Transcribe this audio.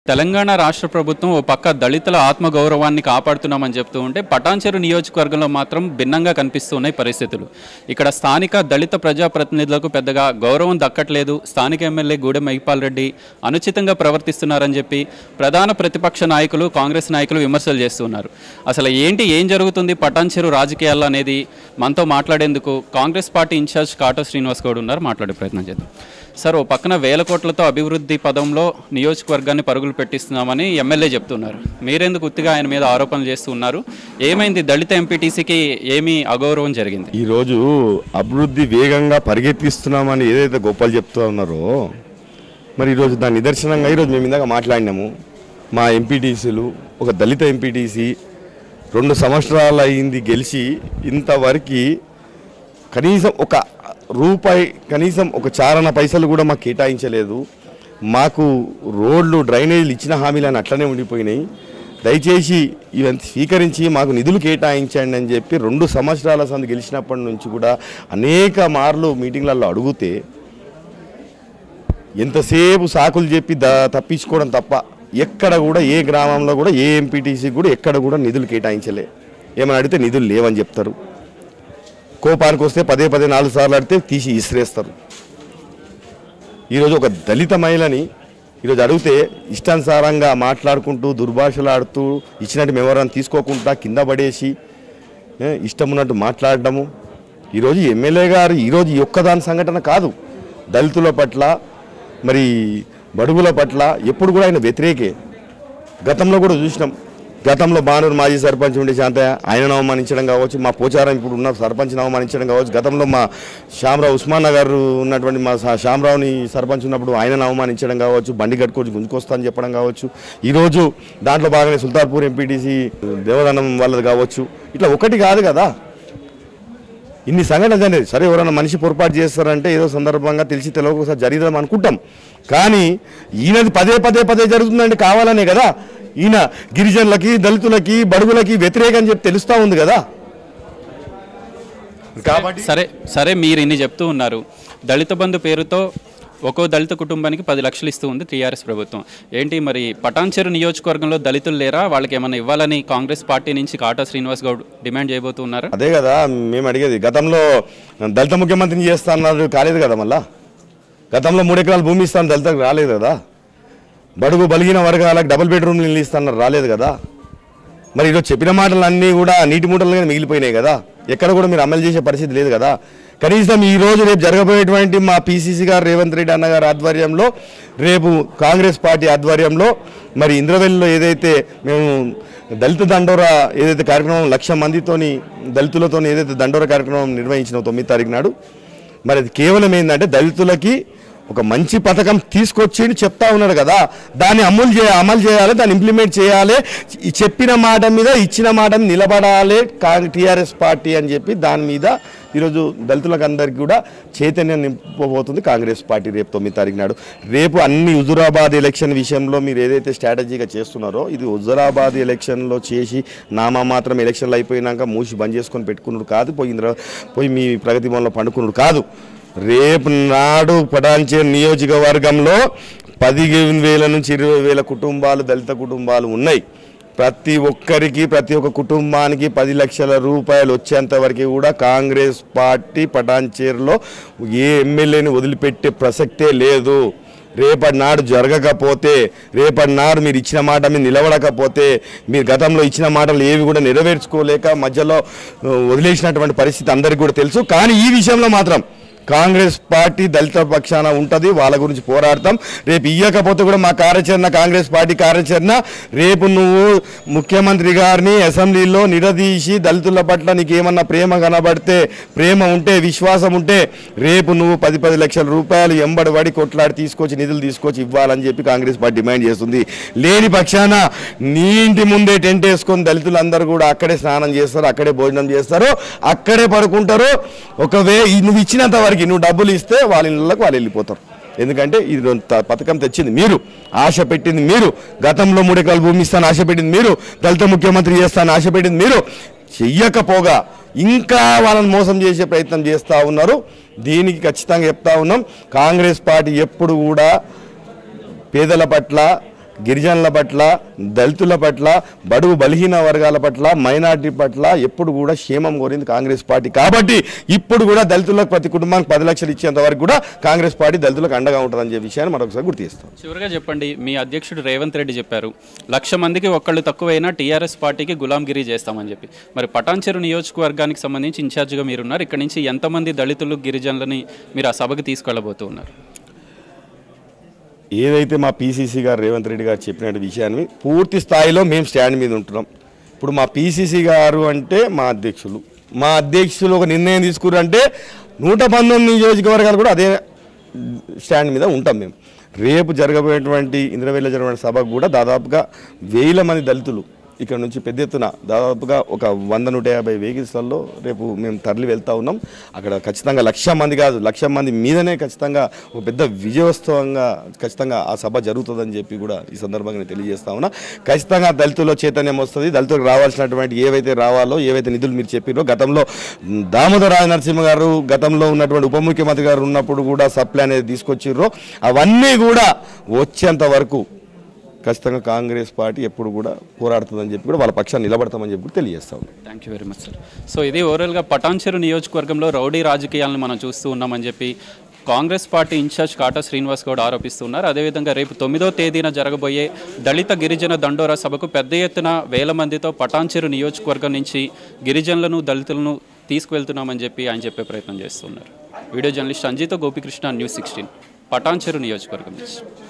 తెలంగాణ రాష్ట్ర ప్రభుత్వం ఓ పక్క దళితుల ఆత్మగౌరవాన్ని కాపాడుతున్నామని చెప్తూ ఉంటే పటాన్చెరు నియోజకవర్గంలో మాత్రం భిన్నంగా కనిపిస్తున్నాయి పరిస్థితులు ఇక్కడ స్థానిక దళిత ప్రజాప్రతినిధులకు పెద్దగా గౌరవం దక్కట్లేదు స్థానిక ఎమ్మెల్యే గూడెం మహిపాల్ రెడ్డి అనుచితంగా ప్రవర్తిస్తున్నారని చెప్పి ప్రధాన ప్రతిపక్ష నాయకులు కాంగ్రెస్ నాయకులు విమర్శలు చేస్తున్నారు అసలు ఏంటి ఏం జరుగుతుంది పటాన్చెరు రాజకీయాల్లో అనేది మనతో మాట్లాడేందుకు కాంగ్రెస్ పార్టీ ఇన్ఛార్జ్ కాటో శ్రీనివాస్ గౌడ్ ఉన్నారు మాట్లాడే ప్రయత్నం చేద్దాం సార్ ఓ పక్కన వేల కోట్లతో అభివృద్ధి పదంలో నియోజకవర్గాన్ని పరుగులు పెట్టిస్తున్నామని ఎమ్మెల్యే చెప్తున్నారు మీరెందుకు ఉత్తిగా ఆయన మీద ఆరోపణలు చేస్తూ ఉన్నారు ఏమైంది దళిత ఎంపీటీసీకి ఏమీ అగౌరవం జరిగింది ఈరోజు అభివృద్ధి వేగంగా పరిగెత్తిస్తున్నామని ఏదైతే గొప్పలు చెప్తూ ఉన్నారో మరి ఈరోజు దాని నిదర్శనంగా ఈరోజు మేము ఇందాక మాట్లాడినాము మా ఎంపీటీసీలు ఒక దళిత ఎంపీటీసీ రెండు సంవత్సరాలు అయింది గెలిచి ఇంతవరకు కనీసం ఒక రూపాయి కనీసం ఒక చారణ పైసలు కూడా మాకు కేటాయించలేదు మాకు రోడ్లు డ్రైనేజీలు ఇచ్చిన హామీలను అట్లనే ఉండిపోయినాయి దయచేసి ఇవన్నీ స్వీకరించి మాకు నిధులు కేటాయించండి అని చెప్పి రెండు సంవత్సరాల సంది గెలిచినప్పటి నుంచి కూడా అనేక మార్లు మీటింగ్లలో అడిగితే ఎంతసేపు సాకులు చెప్పి ద తప్పించుకోవడం తప్ప ఎక్కడ కూడా ఏ గ్రామంలో కూడా ఏ ఎంపీటీసీకి కూడా ఎక్కడ కూడా నిధులు కేటాయించలే ఏమని అడిగితే నిధులు లేవని చెప్తారు కోపానికి వస్తే పదే పదే నాలుగు సార్లు అడితే తీసి ఇసిరేస్తారు ఈరోజు ఒక దళిత మహిళని ఈరోజు అడిగితే ఇష్టానుసారంగా మాట్లాడుకుంటూ దుర్భాషలాడుతూ ఇచ్చినట్టు మెమోరాన్ని తీసుకోకుండా కింద పడేసి ఏ, ఇష్టం ఉన్నట్టు మాట్లాడడము ఈరోజు ఎమ్మెల్యే గారు ఈరోజు ఈ ఒక్కదాని సంఘటన కాదు దళితుల పట్ల మరి బడుగుల పట్ల ఎప్పుడు కూడా ఆయన వ్యతిరేకే గతంలో కూడా చూసినాం గతంలో బానూరు మాజీ సర్పంచ్ ఉండే శాంతయ్య ఆయనను అవమానించడం కావచ్చు మా పోచారం ఇప్పుడు ఉన్న సర్పంచ్ని అవమానించడం కావచ్చు గతంలో మా శ్యామరావు ఉస్మాన్ నగర్ ఉన్నటువంటి మా శా- శ్యామరావుని సర్పంచ్ ఉన్నప్పుడు ఆయనను అవమానించడం కావచ్చు బండి కట్టుకోవచ్చు గుంజుకొస్తా అని చెప్పడం కావచ్చు ఈరోజు దాంట్లో భాగంగా సుల్తాన్పూర్ ఎంపీటీసీ దేవదానం వాళ్ళది కావచ్చు ఇట్లా ఒకటి కాదు కదా ఇన్ని సంఘటనలు అనేది సరే ఎవరైనా మనిషి పొరపాటు చేస్తారంటే ఏదో సందర్భంగా తెలిసి తెలియక ఒకసారి జరిగిదాం అనుకుంటాం కానీ ఈయనది పదే పదే పదే జరుగుతుందంటే కావాలనే కదా ఈయన గిరిజనులకి దళితులకి బడుగులకి వ్యతిరేకం చెప్పి తెలుస్తూ ఉంది కదా కాబట్టి సరే సరే మీరు ఇన్ని చెప్తూ ఉన్నారు దళిత బంధు పేరుతో ఒక్కో దళిత కుటుంబానికి పది లక్షలు ఇస్తూ ఉంది టీఆర్ఎస్ ప్రభుత్వం ఏంటి మరి పటాన్చెరు నియోజకవర్గంలో దళితులు లేరా వాళ్ళకి ఏమైనా ఇవ్వాలని కాంగ్రెస్ పార్టీ నుంచి కాటా శ్రీనివాస్ గౌడ్ డిమాండ్ చేయబోతున్నారా అదే కదా మేము అడిగేది గతంలో దళిత ముఖ్యమంత్రిని చేస్తా అన్నారు కాలేదు కదా మళ్ళా గతంలో మూడు ఎకరాల భూమి ఇస్తాను దళితకు రాలేదు కదా బడుగు బలిగిన వర్గాలకు డబుల్ బెడ్రూమ్లు ఇల్లు ఇస్తాన్నారు రాలేదు కదా మరి ఈరోజు చెప్పిన మాటలు అన్నీ కూడా నీటి మూటలుగా మిగిలిపోయినాయి కదా ఎక్కడ కూడా మీరు అమలు చేసే పరిస్థితి లేదు కదా కనీసం ఈ రోజు రేపు జరగబోయేటువంటి మా పీసీసీ గారు రేవంత్ రెడ్డి అన్న గారి ఆధ్వర్యంలో రేపు కాంగ్రెస్ పార్టీ ఆధ్వర్యంలో మరి ఇంద్రవెల్లిలో ఏదైతే మేము దళిత దండోరా ఏదైతే కార్యక్రమం లక్ష మందితోని దళితులతో ఏదైతే దండోరా కార్యక్రమం నిర్వహించిన తొమ్మిది తారీఖు నాడు మరి అది కేవలం ఏంటంటే దళితులకి ఒక మంచి పథకం తీసుకొచ్చి చెప్తా ఉన్నారు కదా దాన్ని అమలు చేయ అమలు చేయాలి దాన్ని ఇంప్లిమెంట్ చేయాలి ఈ చెప్పిన మాట మీద ఇచ్చిన మాట మీద నిలబడాలి టీఆర్ఎస్ పార్టీ అని చెప్పి దాని మీద ఈరోజు దళితులకు అందరికీ కూడా చైతన్యం నింపబోతుంది కాంగ్రెస్ పార్టీ రేపు తొమ్మిది తారీఖు నాడు రేపు అన్ని హుజురాబాద్ ఎలక్షన్ విషయంలో మీరు ఏదైతే స్ట్రాటజీగా చేస్తున్నారో ఇది హుజురాబాద్ ఎలక్షన్లో చేసి నామా మాత్రం ఎలక్షన్లు అయిపోయినాక మూసి బంద్ చేసుకొని పెట్టుకున్నాడు కాదు పోయి ఇంద్ర పోయి మీ ప్రగతి భవన్లో పండుకున్నాడు కాదు రేపు నాడు పటాన్చే నియోజకవర్గంలో పదిహేను వేల నుంచి ఇరవై వేల కుటుంబాలు దళిత కుటుంబాలు ఉన్నాయి ప్రతి ఒక్కరికి ప్రతి ఒక్క కుటుంబానికి పది లక్షల రూపాయలు వచ్చేంత వరకు కూడా కాంగ్రెస్ పార్టీ పటాన్చేరులో ఏ ఎమ్మెల్యేని వదిలిపెట్టే ప్రసక్తే లేదు రేపటి నాడు జరగకపోతే రేపటి నాడు మీరు ఇచ్చిన మాట మీద నిలబడకపోతే మీరు గతంలో ఇచ్చిన మాటలు ఏవి కూడా నెరవేర్చుకోలేక మధ్యలో ఆ, వదిలేసినటువంటి పరిస్థితి అందరికీ కూడా తెలుసు కానీ ఈ విషయంలో మాత్రం కాంగ్రెస్ పార్టీ దళిత పక్షాన ఉంటుంది వాళ్ళ గురించి పోరాడతాం రేపు ఇయ్యకపోతే కూడా మా కార్యాచరణ కాంగ్రెస్ పార్టీ కార్యాచరణ రేపు నువ్వు ముఖ్యమంత్రి గారిని అసెంబ్లీలో నిలదీసి దళితుల పట్ల నీకు ఏమన్నా ప్రేమ కనబడితే ప్రేమ ఉంటే విశ్వాసం ఉంటే రేపు నువ్వు పది పది లక్షల రూపాయలు ఎంబడి పడి కొట్లాడి తీసుకొచ్చి నిధులు తీసుకొచ్చి ఇవ్వాలని చెప్పి కాంగ్రెస్ పార్టీ డిమాండ్ చేస్తుంది లేని పక్షాన నీ ఇంటి ముందే టెంట్ వేసుకొని దళితులందరూ కూడా అక్కడే స్నానం చేస్తారు అక్కడే భోజనం చేస్తారు అక్కడే పడుకుంటారు ఒకవే ఈ- నువ్వు ఇచ్చినంత వరకు నువ్వు డబ్బులు ఇస్తే వాళ్ళ ఇళ్ళకి వాళ్ళు వెళ్ళిపోతారు ఎందుకంటే ఇది త- పథకం తెచ్చింది మీరు ఆశ పెట్టింది మీరు గతంలో మూడు ఎకరాల భూమి ఇస్తాను ఆశ పెట్టింది మీరు దళిత ముఖ్యమంత్రి చేస్తాను ఆశ పెట్టింది మీరు చెయ్యకపోగా ఇంకా వాళ్ళని మోసం చేసే ప్రయత్నం చేస్తూ ఉన్నారు దీనికి ఖచ్చితంగా చెప్తా ఉన్నాం కాంగ్రెస్ పార్టీ ఎప్పుడు కూడా పేదల పట్ల గిరిజనుల పట్ల దళితుల పట్ల బడుగు బలహీన వర్గాల పట్ల మైనార్టీ పట్ల ఎప్పుడు కూడా క్షేమం కోరింది కాంగ్రెస్ పార్టీ కాబట్టి ఇప్పుడు కూడా దళితులకు ప్రతి కుటుంబానికి పది లక్షలు ఇచ్చేంత వరకు కూడా కాంగ్రెస్ పార్టీ దళితులకు అండగా ఉంటుందని చెప్పే విషయాన్ని మరొకసారి గుర్తు చేస్తాం చివరిగా చెప్పండి మీ అధ్యక్షుడు రేవంత్ రెడ్డి చెప్పారు లక్ష మందికి ఒక్కళ్ళు తక్కువైనా టీఆర్ఎస్ పార్టీకి గులాంగిరి చేస్తామని చెప్పి మరి పటాన్చెరు నియోజకవర్గానికి సంబంధించి ఇన్ఛార్జిగా మీరున్నారు ఇక్కడ నుంచి ఎంతమంది దళితులు గిరిజనులని మీరు ఆ సభకు తీసుకెళ్ళబోతూ ఉన్నారు ఏదైతే మా పీసీసీ గారు రేవంత్ రెడ్డి గారు చెప్పిన విషయాన్ని పూర్తి స్థాయిలో మేము స్టాండ్ మీద ఉంటున్నాం ఇప్పుడు మా పీసీసీ గారు అంటే మా అధ్యక్షులు మా అధ్యక్షులు ఒక నిర్ణయం తీసుకురంటే నూట పంతొమ్మిది నియోజకవర్గాలు కూడా అదే స్టాండ్ మీద ఉంటాం మేము రేపు జరగబోయేటువంటి ఇంద్రవేల జరగబోయే సభకు కూడా దాదాపుగా వేల మంది దళితులు ఇక్కడ నుంచి పెద్ద ఎత్తున దాదాపుగా ఒక వంద నూట యాభై వెహికల్స్లలో రేపు మేము తరలి వెళ్తా ఉన్నాం అక్కడ ఖచ్చితంగా లక్ష మంది కాదు లక్ష మంది మీదనే ఖచ్చితంగా ఒక పెద్ద విజయోత్సవంగా ఖచ్చితంగా ఆ సభ జరుగుతుందని చెప్పి కూడా ఈ సందర్భంగా నేను తెలియజేస్తా ఉన్నా ఖచ్చితంగా దళితుల్లో చైతన్యం వస్తుంది దళితులకు రావాల్సినటువంటి ఏవైతే రావాలో ఏవైతే నిధులు మీరు చెప్పారో గతంలో దామోదర రాజ నరసింహ గారు గతంలో ఉన్నటువంటి ఉప ముఖ్యమంత్రి గారు ఉన్నప్పుడు కూడా సప్లై అనేది తీసుకొచ్చిర్రో అవన్నీ కూడా వచ్చేంత వరకు ఖచ్చితంగా కాంగ్రెస్ పార్టీ ఎప్పుడు కూడా పోరాడుతుందని చెప్పి కూడా వాళ్ళ పక్షాన్ని నిలబడతామని చెప్పి కూడా తెలియజేస్తా ఉన్నాం thank you very much sir so ఇది ఓవరాల్గా పటాన్చెరు నియోజకవర్గంలో రౌడీ రాజకీయాలను మనం చూస్తూ ఉన్నామని చెప్పి కాంగ్రెస్ పార్టీ ఇన్ఛార్జ్ కాటా శ్రీనివాస్ గౌడ్ ఆరోపిస్తున్నారు అదేవిధంగా రేపు తొమ్మిదో తేదీన జరగబోయే దళిత గిరిజన దండోరా సభకు పెద్ద ఎత్తున వేల మందితో పటాన్చెరు నియోజకవర్గం నుంచి గిరిజనులను దళితులను తీసుకువెళ్తున్నామని చెప్పి ఆయన చెప్పే ప్రయత్నం చేస్తున్నారు వీడియో జర్నలిస్ట్ అంజితో గోపికృష్ణ న్యూస్ సిక్స్టీన్ పటాన్చెరు నియోజకవర్గం నుంచి